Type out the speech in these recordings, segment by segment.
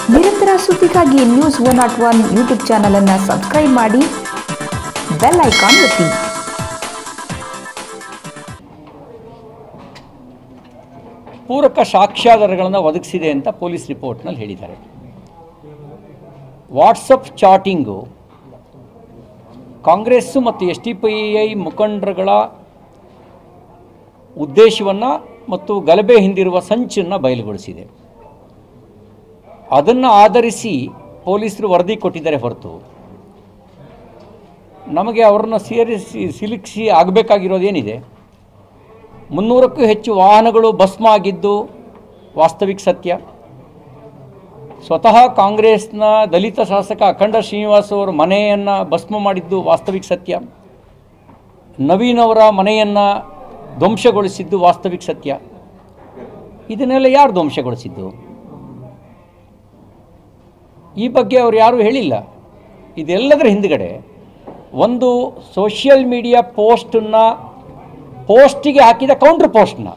ನಿರಂತರ ಸುದ್ದಿಗಾಗಿ news one not one YouTube ಚಾನಲನ್ನು ಸಬ್ಸ್ಕ್ರೈಬ್ ಮಾಡಿ ಬೆಲ್ ಐಕಾನ್ ಒತ್ತಿ ಪೂರಕ ಸಾಕ್ಷ್ಯಾಧಾರಗಳನ್ನು ಒದಗಿಸಿದೆ ಅಂತ ಪೊಲೀಸ್ ರಿಪೋರ್ಟ್ನಲ್ಲಿ ಹೇಳಿದ್ದಾರೆ ವಾಟ್ಸಪ್ ಚಾಟಿಂಗು ಕಾಂಗ್ರೆಸ್ಸು ಮತ್ತು ಎಸ್ ಟಿ ಪಿ ಐ ಮುಖಂಡರುಗಳ ಉದ್ದೇಶವನ್ನು ಮತ್ತು ಗಲಭೆ ಹಿಂದಿರುವ ಸಂಚನ್ನು ಬಯಲುಗೊಳಿಸಿದೆ ಅದನ್ನು ಆಧರಿಸಿ ಪೊಲೀಸರು ವರದಿ ಕೊಟ್ಟಿದ್ದಾರೆ ಹೊರತು ನಮಗೆ ಅವರನ್ನ ಸೇರಿಸಿ ಸಿಲುಕಿಸಿ ಆಗಬೇಕಾಗಿರೋದೇನಿದೆ ಮುನ್ನೂರಕ್ಕೂ ಹೆಚ್ಚು ವಾಹನಗಳು ಭಸ್ಮ ಆಗಿದ್ದು ವಾಸ್ತವಿಕ ಸತ್ಯ ಸ್ವತಃ ಕಾಂಗ್ರೆಸ್ನ ದಲಿತ ಶಾಸಕ ಅಖಂಡ ಶ್ರೀನಿವಾಸ್ ಅವರ ಮನೆಯನ್ನು ಭಸ್ಮ ಮಾಡಿದ್ದು ವಾಸ್ತವಿಕ ಸತ್ಯ ನವೀನ್ ಅವರ ಮನೆಯನ್ನು ಧ್ವಂಸಗೊಳಿಸಿದ್ದು ವಾಸ್ತವಿಕ ಸತ್ಯ ಇದನ್ನೆಲ್ಲ ಯಾರು ಧ್ವಂಸಗೊಳಿಸಿದ್ದು ಈ ಬಗ್ಗೆ ಅವರು ಯಾರೂ ಹೇಳಿಲ್ಲ ಇದೆಲ್ಲದರ ಹಿಂದ್ಗಡೆ ಒಂದು ಸೋಷಿಯಲ್ ಮೀಡಿಯಾ ಪೋಸ್ಟನ್ನು ಪೋಸ್ಟಿಗೆ ಹಾಕಿದ ಕೌಂಟ್ರ್ ಪೋಸ್ಟ್ನ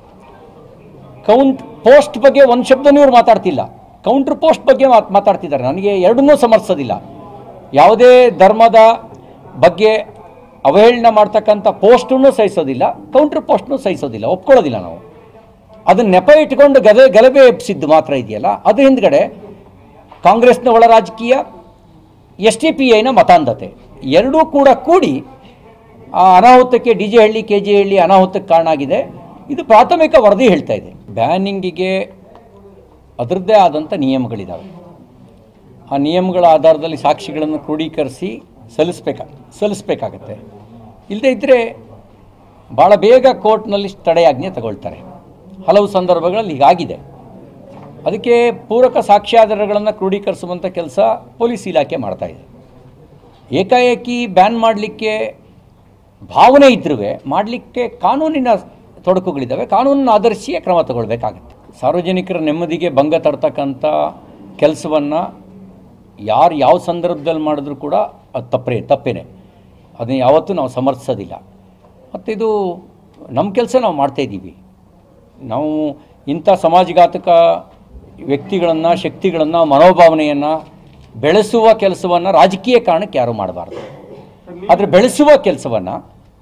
ಕೌಂಟ್ ಪೋಸ್ಟ್ ಬಗ್ಗೆ ಒಂದು ಶಬ್ದನೂ ಇವ್ರು ಮಾತಾಡ್ತಿಲ್ಲ ಕೌಂಟ್ರ್ ಪೋಸ್ಟ್ ಬಗ್ಗೆ ಮಾತ್ ಮಾತಾಡ್ತಿದ್ದಾರೆ ನನಗೆ ಎರಡನ್ನೂ ಸಮರ್ಥಿಸೋದಿಲ್ಲ ಯಾವುದೇ ಧರ್ಮದ ಬಗ್ಗೆ ಅವಹೇಳನ ಮಾಡ್ತಕ್ಕಂಥ ಪೋಸ್ಟನ್ನು ಸಹಿಸೋದಿಲ್ಲ ಕೌಂಟ್ರ್ ಪೋಸ್ಟ್ನು ಸಹಿಸೋದಿಲ್ಲ ಒಪ್ಕೊಳ್ಳೋದಿಲ್ಲ ನಾವು ಅದನ್ನ ನೆಪ ಇಟ್ಕೊಂಡು ಗದೆ ಗಲಭೆ ಎಬ್ಸಿದ್ದು ಮಾತ್ರ ಇದೆಯಲ್ಲ ಅದ್ರ ಹಿಂದ್ಗಡೆ ಕಾಂಗ್ರೆಸ್ನ ಒಳ ರಾಜಕೀಯ ಎಸ್ ಟಿ ಪಿ ಐನ ಮತಾಂಧತೆ ಎರಡೂ ಕೂಡ ಕೂಡಿ ಆ ಅನಾಹುತಕ್ಕೆ D J Halli K J Halli ಅನಾಹುತಕ್ಕೆ ಕಾರಣ ಆಗಿದೆ ಇದು ಪ್ರಾಥಮಿಕ ವರದಿ ಹೇಳ್ತಾ ಇದೆ ಬ್ಯಾನಿಂಗಿಗೆ ಅದರದ್ದೇ ಆದಂಥ ನಿಯಮಗಳಿದ್ದಾವೆ ಆ ನಿಯಮಗಳ ಆಧಾರದಲ್ಲಿ ಸಾಕ್ಷಿಗಳನ್ನು ಕ್ರೋಢೀಕರಿಸಿ ಸಲ್ಲಿಸ್ಬೇಕಾ ಸಲ್ಲಿಸ್ಬೇಕಾಗತ್ತೆ ಇಲ್ಲದೇ ಇದ್ದರೆ ಭಾಳ ಬೇಗ ಕೋರ್ಟ್ನಲ್ಲಿ ತಡೆಯಾಜ್ಞೆ ತಗೊಳ್ತಾರೆ ಹಲವು ಸಂದರ್ಭಗಳಲ್ಲಿ ಹೀಗಾಗಿದೆ ಅದಕ್ಕೆ ಪೂರಕ ಸಾಕ್ಷ್ಯಾಧಾರಗಳನ್ನು ಕ್ರೋಢೀಕರಿಸುವಂಥ ಕೆಲಸ ಪೊಲೀಸ್ ಇಲಾಖೆ ಮಾಡ್ತಾ ಇದೆ ಏಕಾಏಕಿ ಬ್ಯಾನ್ ಮಾಡಲಿಕ್ಕೆ ಭಾವನೆ ಇದ್ರೂ ಮಾಡಲಿಕ್ಕೆ ಕಾನೂನಿನ ತೊಡಕುಗಳಿದ್ದಾವೆ ಕಾನೂನನ್ನು ಆಧರಿಸಿಯೇ ಕ್ರಮ ತಗೊಳ್ಬೇಕಾಗತ್ತೆ ಸಾರ್ವಜನಿಕರ ನೆಮ್ಮದಿಗೆ ಭಂಗ ತರ್ತಕ್ಕಂಥ ಕೆಲಸವನ್ನು ಯಾರು ಯಾವ ಸಂದರ್ಭದಲ್ಲಿ ಮಾಡಿದ್ರೂ ಕೂಡ ಅದು ತಪ್ಪೇ ತಪ್ಪೇನೆ ಅದನ್ನು ಯಾವತ್ತೂ ನಾವು ಸಮರ್ಥಿಸೋದಿಲ್ಲ ಮತ್ತು ಇದು ನಮ್ಮ ಕೆಲಸ ನಾವು ಮಾಡ್ತಾಯಿದ್ದೀವಿ ನಾವು ಇಂಥ ಸಮಾಜಘಾತಕ ವ್ಯಕ್ತಿಗಳನ್ನು ಶಕ್ತಿಗಳನ್ನು ಮನೋಭಾವನೆಯನ್ನು ಬೆಳೆಸುವ ಕೆಲಸವನ್ನು ರಾಜಕೀಯ ಕಾರಣಕ್ಕೆ ಯಾರೂ ಮಾಡಬಾರ್ದು ಆದರೆ ಬೆಳೆಸುವ ಕೆಲಸವನ್ನು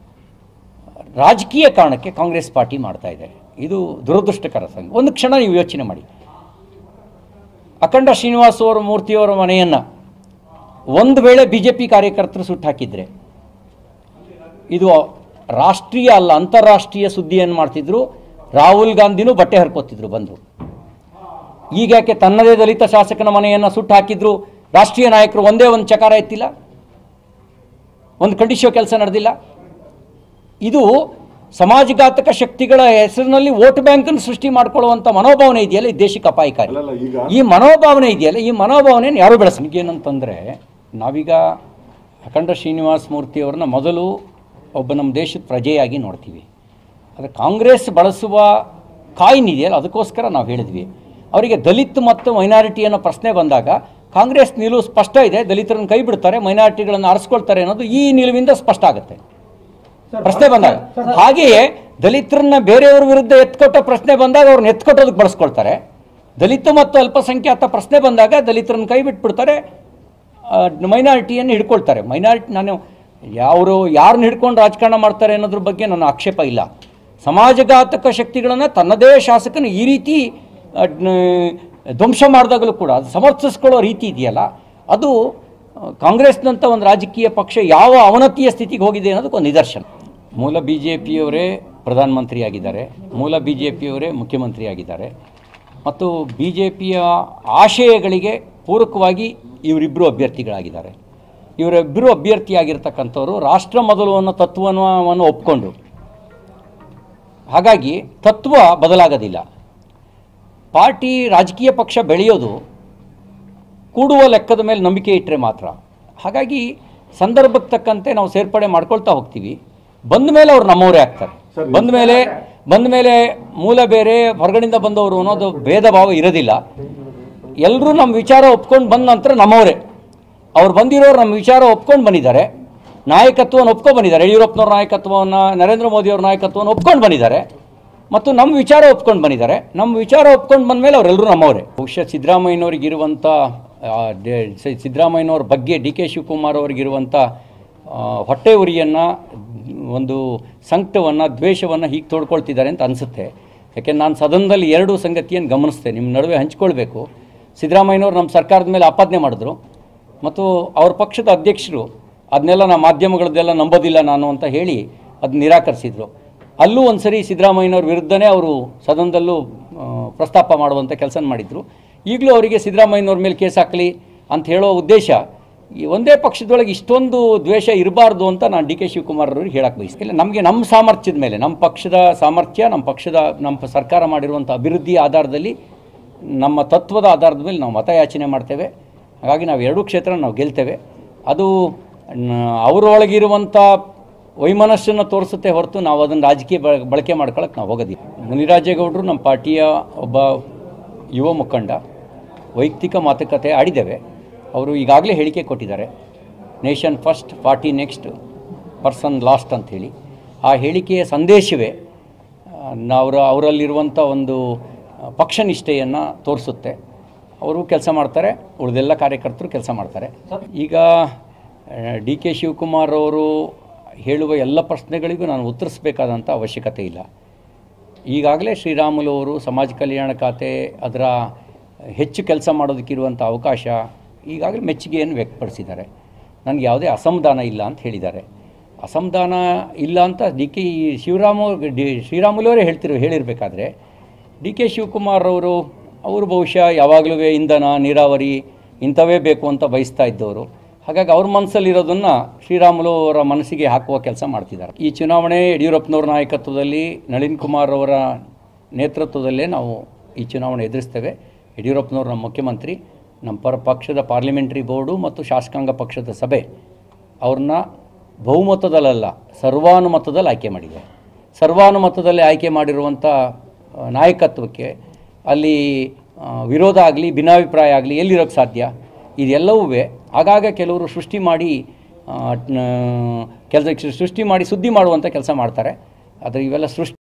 ರಾಜಕೀಯ ಕಾರಣಕ್ಕೆ ಕಾಂಗ್ರೆಸ್ ಪಾರ್ಟಿ ಮಾಡ್ತಾ ಇದೆ ಇದು ದುರದೃಷ್ಟಕರ ಸಂಗ ಒಂದು ಕ್ಷಣ ನೀವು ಯೋಚನೆ ಮಾಡಿ ಅಖಂಡ ಶ್ರೀನಿವಾಸ್ ಅವರ ಮೂರ್ತಿಯವರ ಮನೆಯನ್ನು ಒಂದು ವೇಳೆ ಬಿ ಜೆ ಪಿ ಕಾರ್ಯಕರ್ತರು ಸುಟ್ಟು ಹಾಕಿದ್ರೆ ಇದು ರಾಷ್ಟ್ರೀಯ ಅಲ್ಲ ಅಂತಾರಾಷ್ಟ್ರೀಯ ಸುದ್ದಿಯನ್ನು ಮಾಡ್ತಿದ್ರು ರಾಹುಲ್ ಗಾಂಧಿನೂ ಬಟ್ಟೆ ಹರ್ಕೋತಿದ್ರು ಬಂದು ಈಗ ಯಾಕೆ ತನ್ನದೇ ದಲಿತ ಶಾಸಕನ ಮನೆಯನ್ನು ಸುಟ್ಟು ಹಾಕಿದ್ರು ರಾಷ್ಟ್ರೀಯ ನಾಯಕರು ಒಂದೇ ಒಂದು ಚಕಾರ ಎತ್ತಿಲ್ಲ ಒಂದು ಖಂಡಿಸುವ ಕೆಲಸ ನಡೆದಿಲ್ಲ ಇದು ಸಮಾಜಘಾತಕ ಶಕ್ತಿಗಳ ಹೆಸರಿನಲ್ಲಿ ವೋಟ್ ಬ್ಯಾಂಕನ್ನು ಸೃಷ್ಟಿ ಮಾಡ್ಕೊಳ್ಳುವಂಥ ಮನೋಭಾವನೆ ಇದೆಯಲ್ಲ ಈ ದೇಶಕ್ಕೆ ಅಪಾಯಕಾರಿ ಅಲ್ಲಲ್ಲ, ಈಗ- ಈ ಮನೋಭಾವನೆ ಇದೆಯಲ್ಲ ಈ ಮನೋಭಾವನೆಯನ್ನು ಯಾರು ಬೆಳೆಸ ಏನಂತಂದರೆ ನಾವೀಗ ಅಖಂಡ ಶ್ರೀನಿವಾಸ ಮೂರ್ತಿಯವ್ರನ್ನ ಮೊದಲು ಒಬ್ಬ ನಮ್ಮ ದೇಶದ ಪ್ರಜೆಯಾಗಿ ನೋಡ್ತೀವಿ ಆದರೆ ಕಾಂಗ್ರೆಸ್ ಬಳಸುವ ಕಾಯಿನ್ ಇದೆಯಲ್ಲ ಅದಕ್ಕೋಸ್ಕರ ನಾವು ಹೇಳಿದ್ವಿ ಅವರಿಗೆ ದಲಿತ್ ಮತ್ತು ಮೈನಾರಿಟಿ ಅನ್ನೋ ಪ್ರಶ್ನೆ ಬಂದಾಗ ಕಾಂಗ್ರೆಸ್ ನಿಲುವು ಸ್ಪಷ್ಟ ಇದೆ ದಲಿತರನ್ನು ಕೈ ಬಿಡ್ತಾರೆ ಮೈನಾರಿಟಿಗಳನ್ನು ಆರಿಸ್ಕೊಳ್ತಾರೆ ಅನ್ನೋದು ಈ ನಿಲುವಿಂದ ಸ್ಪಷ್ಟ ಆಗುತ್ತೆ ಪ್ರಶ್ನೆ ಬಂದಾಗ ಹಾಗೆಯೇ ದಲಿತರನ್ನ ಬೇರೆಯವ್ರ ವಿರುದ್ಧ ಎತ್ಕೊಟ್ಟ ಪ್ರಶ್ನೆ ಬಂದಾಗ ಅವ್ರನ್ನ ಎತ್ಕೊಟ್ಟೋದಕ್ಕೆ ಬಳಸ್ಕೊಳ್ತಾರೆ ದಲಿತ ಮತ್ತು ಅಲ್ಪಸಂಖ್ಯಾತ ಪ್ರಶ್ನೆ ಬಂದಾಗ ದಲಿತರನ್ನ ಕೈ ಬಿಟ್ಬಿಡ್ತಾರೆ ಮೈನಾರಿಟಿಯನ್ನು ಹಿಡ್ಕೊಳ್ತಾರೆ ಮೈನಾರಿಟಿ ನಾನು ಯಾವರು ಯಾರನ್ನ ಹಿಡ್ಕೊಂಡು ರಾಜಕಾರಣ ಮಾಡ್ತಾರೆ ಅನ್ನೋದ್ರ ಬಗ್ಗೆ ನನ್ನ ಆಕ್ಷೇಪ ಇಲ್ಲ ಸಮಾಜಘಾತಕ ಶಕ್ತಿಗಳನ್ನು ತನ್ನದೇ ಶಾಸಕನ ಈ ರೀತಿ ಆ, ನ- ಧ್ವಂಸ ಮಾಡಿದಾಗಲೂ ಕೂಡ ಅದು ಸಮರ್ಥಿಸ್ಕೊಳ್ಳೋ ರೀತಿ ಇದೆಯಲ್ಲ ಅದು ಆ, ಕಾಂಗ್ರೆಸ್ನಂಥ ಒಂದು ರಾಜಕೀಯ ಪಕ್ಷ ಯಾವ ಅವನತಿಯ ಸ್ಥಿತಿಗೆ ಹೋಗಿದೆ ಅನ್ನೋದಕ್ಕೆ ಒಂದು ನಿದರ್ಶನ ಮೂಲ ಬಿ ಜೆ ಪಿಯವರೇ ಪ್ರಧಾನಮಂತ್ರಿ ಆಗಿದ್ದಾರೆ ಮೂಲ ಬಿ ಜೆ ಪಿಯವರೇ ಮುಖ್ಯಮಂತ್ರಿ ಆಗಿದ್ದಾರೆ ಮತ್ತು ಬಿ ಜೆ ಪಿಯ ಆಶಯಗಳಿಗೆ ಪೂರಕವಾಗಿ ಇವರಿಬ್ಬರು ಅಭ್ಯರ್ಥಿಗಳಾಗಿದ್ದಾರೆ ಇವರಿಬ್ಬರು ಅಭ್ಯರ್ಥಿಯಾಗಿರ್ತಕ್ಕಂಥವ್ರು ರಾಷ್ಟ್ರ ಮೊದಲು ಅನ್ನೋ ತತ್ವವನ್ನು ಒಪ್ಕೊಂಡು ಹಾಗಾಗಿ ತತ್ವ ಬದಲಾಗೋದಿಲ್ಲ ಪಾರ್ಟಿ ರಾಜಕೀಯ ಪಕ್ಷ ಬೆಳೆಯೋದು ಕೂಡುವ ಲೆಕ್ಕದ ಮೇಲೆ ನಂಬಿಕೆ ಇಟ್ಟರೆ ಮಾತ್ರ ಹಾಗಾಗಿ ಸಂದರ್ಭಕ್ಕೆ ತಕ್ಕಂತೆ ನಾವು ಸೇರ್ಪಡೆ ಮಾಡ್ಕೊಳ್ತಾ ಹೋಗ್ತೀವಿ ಬಂದ ಮೇಲೆ ಅವ್ರು ನಮ್ಮವರೇ ಆಗ್ತಾರೆ ಸರ್, ಬಂದ ಮೇಲೆ ಬಂದ ಮೇಲೆ ಮೂಲ ಬೇರೆ ಹೊರಗಡೆಯಿಂದ ಬಂದವರು ಅನ್ನೋದು ಭೇದ ಭಾವ ಇರೋದಿಲ್ಲ ಎಲ್ಲರೂ ನಮ್ಮ ವಿಚಾರ ಒಪ್ಕೊಂಡು ಬಂದ ನಂತರ ನಮ್ಮವರೇ ಅವ್ರು ಬಂದಿರೋರು ನಮ್ಮ ವಿಚಾರ ಒಪ್ಕೊಂಡು ಬಂದಿದ್ದಾರೆ ನಾಯಕತ್ವವನ್ನು ಒಪ್ಕೊಂಡು ಬಂದಿದ್ದಾರೆ ಯಡಿಯೂರಪ್ಪನವ್ರ ನಾಯಕತ್ವವನ್ನು ನರೇಂದ್ರ ಮೋದಿಯವ್ರ ನಾಯಕತ್ವವನ್ನು ಒಪ್ಕೊಂಡು ಬಂದಿದ್ದಾರೆ ಮತ್ತು ನಮ್ಮ ವಿಚಾರ ಒಪ್ಕೊಂಡು ಬಂದಿದ್ದಾರೆ ನಮ್ಮ ವಿಚಾರ ಒಪ್ಕೊಂಡು ಬಂದಮೇಲೆ ಅವರೆಲ್ಲರೂ ನಮ್ಮವರೇ ಬಹುಶಃ ಸಿದ್ದರಾಮಯ್ಯನವ್ರಿಗಿರುವಂಥ ಆ, ಡೆ- ಸಿ- ಸಿದ್ದರಾಮಯ್ಯನವ್ರ ಬಗ್ಗೆ ಡಿ ಕೆ ಶಿವಕುಮಾರ್ ಅವರಿಗಿರುವಂಥ ಆ, ಹೊಟ್ಟೆ ಉರಿಯನ್ನು ಒಂದು ಸಂಕಟವನ್ನು ದ್ವೇಷವನ್ನು ಹೀಗೆ ತೋಡ್ಕೊಳ್ತಿದ್ದಾರೆ ಅಂತ ಅನಿಸುತ್ತೆ ಯಾಕೆ ನಾನು ಸದನದಲ್ಲಿ ಎರಡು ಸಂಗತಿಯನ್ನು ಗಮನಿಸ್ತೆ ನಿಮ್ಮ ನಡುವೆ ಹಂಚ್ಕೊಳ್ಬೇಕು ಸಿದ್ದರಾಮಯ್ಯನವ್ರು ನಮ್ಮ ಸರ್ಕಾರದ ಮೇಲೆ ಆಪಾದನೆ ಮಾಡಿದ್ರು ಮತ್ತು ಅವ್ರ ಪಕ್ಷದ ಅಧ್ಯಕ್ಷರು ಅದನ್ನೆಲ್ಲ ನಾ ಮಾಧ್ಯಮಗಳದ್ದೆಲ್ಲ ನಂಬೋದಿಲ್ಲ ನಾನು ಅಂತ ಹೇಳಿ ಅದು ನಿರಾಕರಿಸಿದರು ಅಲ್ಲೂ ಒಂದು ಸರಿ ಸಿದ್ದರಾಮಯ್ಯನವ್ರ ವಿರುದ್ಧನೇ ಅವರು ಸದನದಲ್ಲೂ ಆ, ಪ್ರಸ್ತಾಪ ಮಾಡುವಂಥ ಕೆಲಸ ಮಾಡಿದರು ಈಗಲೂ ಅವರಿಗೆ ಸಿದ್ದರಾಮಯ್ಯನವ್ರ ಮೇಲೆ ಕೇಸ್ ಹಾಕಲಿ ಅಂತ ಹೇಳೋ ಉದ್ದೇಶ ಈ ಒಂದೇ ಪಕ್ಷದೊಳಗೆ ಇಷ್ಟೊಂದು ದ್ವೇಷ ಇರಬಾರ್ದು ಅಂತ ನಾನು ಡಿ ಕೆ ಶಿವಕುಮಾರ್ ಅವ್ರಿಗೆ ಹೇಳಕ್ಕೆ ಬಯಸ್ತೀನಿ ಇಲ್ಲ ನಮಗೆ ನಮ್ಮ ಸಾಮರ್ಥ್ಯದ ಮೇಲೆ ನಮ್ಮ ಪಕ್ಷದ ಸಾಮರ್ಥ್ಯ ನಮ್ಮ ಪಕ್ಷದ ನಮ್ಮ ಪ- ಸರ್ಕಾರ ಮಾಡಿರುವಂಥ ಅಭಿವೃದ್ಧಿ ಆಧಾರದಲ್ಲಿ ನಮ್ಮ ತತ್ವದ ಆಧಾರದ ಮೇಲೆ ನಾವು ಮತಯಾಚನೆ ಮಾಡ್ತೇವೆ ಹಾಗಾಗಿ ನಾವು ಎರಡೂ ಕ್ಷೇತ್ರ ನಾವು ಗೆಲ್ತೇವೆ ಅದು ನ- ಅವರೊಳಗಿರುವಂಥ ವೈಮನಸ್ಸನ್ನು ತೋರಿಸುತ್ತೆ ಹೊರತು ನಾವು ಅದನ್ನು ರಾಜಕೀಯ ಬಳ- ಬಳಕೆ ಮಾಡ್ಕೊಳಕ್ಕೆ ನಾವು ಹೋಗೋದಿಲ್ಲ ಮುನಿರಾಜೇಗೌಡರು ನಮ್ಮ ಪಾರ್ಟಿಯ ಒಬ್ಬ ಯುವ ಮುಖಂಡ ವೈಯಕ್ತಿಕ ಮಾತುಕತೆ ಆಡಿದ್ದೇವೆ ಅವರು ಈಗಾಗಲೇ ಹೇಳಿಕೆ ಕೊಟ್ಟಿದ್ದಾರೆ nation first party next person last ಅಂಥೇಳಿ ಆ ಹೇಳಿಕೆಯ ಸಂದೇಶವೇ ಅವರ ಅವರಲ್ಲಿರುವಂಥ ಒಂದು ಆ, ಪಕ್ಷನಿಷ್ಠೆಯನ್ನು ತೋರಿಸುತ್ತೆ ಅವರು ಕೆಲಸ ಮಾಡ್ತಾರೆ ಉಳಿದೆಲ್ಲ ಕಾರ್ಯಕರ್ತರು ಕೆಲಸ ಮಾಡ್ತಾರೆ ಈಗ ಡಿ ಕೆ ಶಿವಕುಮಾರ್ ಅವರು ಹೇಳುವ ಎಲ್ಲ ಪ್ರಶ್ನೆಗಳಿಗೂ ನಾನು ಉತ್ತರಿಸಬೇಕಾದಂಥ ಅವಶ್ಯಕತೆ ಇಲ್ಲ ಈಗಾಗಲೇ ಶ್ರೀರಾಮುಲು ಅವರು ಸಮಾಜ ಕಲ್ಯಾಣ ಖಾತೆ ಅದರ ಹೆಚ್ಚು ಕೆಲಸ ಮಾಡೋದಕ್ಕಿರುವಂಥ ಅವಕಾಶ ಈಗಾಗಲೇ ಮೆಚ್ಚುಗೆಯನ್ನು ವ್ಯಕ್ತಪಡಿಸಿದ್ದಾರೆ ನನಗೆ ಯಾವುದೇ ಅಸಮಾಧಾನ ಇಲ್ಲ ಅಂತ ಹೇಳಿದ್ದಾರೆ ಅಸಮಾಧಾನ ಇಲ್ಲ ಅಂತ D K Shivarama D Sriramulu ಅವರೇ ಹೇಳ್ತಿರೋ ಹೇಳಿರಬೇಕಾದ್ರೆ ಡಿ ಕೆ ಶಿವಕುಮಾರ್ ಅವರು ಅವರು ಬಹುಶಃ ಯಾವಾಗಲೂ ಇಂಧನ ನೀರಾವರಿ ಇಂಥವೇ ಬೇಕು ಅಂತ ಬಯಸ್ತಾ ಇದ್ದವರು ಹಾಗಾಗಿ ಅವ್ರ ಮನಸ್ಸಲ್ಲಿರೋದನ್ನು ಶ್ರೀರಾಮುಲು ಅವರ ಮನಸ್ಸಿಗೆ ಹಾಕುವ ಕೆಲಸ ಮಾಡ್ತಿದ್ದಾರೆ ಈ ಚುನಾವಣೆ ಯಡಿಯೂರಪ್ಪನವ್ರ ನಾಯಕತ್ವದಲ್ಲಿ ನಳಿನ್ ಕುಮಾರ್ ಅವರ ನೇತೃತ್ವದಲ್ಲೇ ನಾವು ಈ ಚುನಾವಣೆ ಎದುರಿಸ್ತೇವೆ ಯಡಿಯೂರಪ್ಪನವರು ನಮ್ಮ ಮುಖ್ಯಮಂತ್ರಿ ನಮ್ಮ ಪರ ಪಕ್ಷದ ಪಾರ್ಲಿಮೆಂಟ್ರಿ ಬೋರ್ಡು ಮತ್ತು ಶಾಸಕಾಂಗ ಪಕ್ಷದ ಸಭೆ ಅವ್ರನ್ನ ಬಹುಮತದಲ್ಲ ಸರ್ವಾನುಮತದಲ್ಲಿ ಆಯ್ಕೆ ಮಾಡಿದೆ ಸರ್ವಾನುಮತದಲ್ಲಿ ಆಯ್ಕೆ ಮಾಡಿರುವಂಥ ಆ, ನಾಯಕತ್ವಕ್ಕೆ ಅಲ್ಲಿ ಆ, ವಿರೋಧ ಆಗಲಿ ಭಿನ್ನಾಭಿಪ್ರಾಯ ಆಗಲಿ ಎಲ್ಲಿರೋಕ್ಕೆ ಸಾಧ್ಯ ಇದೆಲ್ಲವೂ ಆಗಾಗ ಕೆಲವರು ಸೃಷ್ಟಿ ಮಾಡಿ ಕೆಲಸ ಸೃಷ್ಟಿ ಮಾಡಿ ಸುದ್ದಿ ಮಾಡುವಂಥ ಕೆಲಸ ಮಾಡ್ತಾರೆ ಆದರೆ ಇವೆಲ್ಲ ಸೃಷ್ಟಿ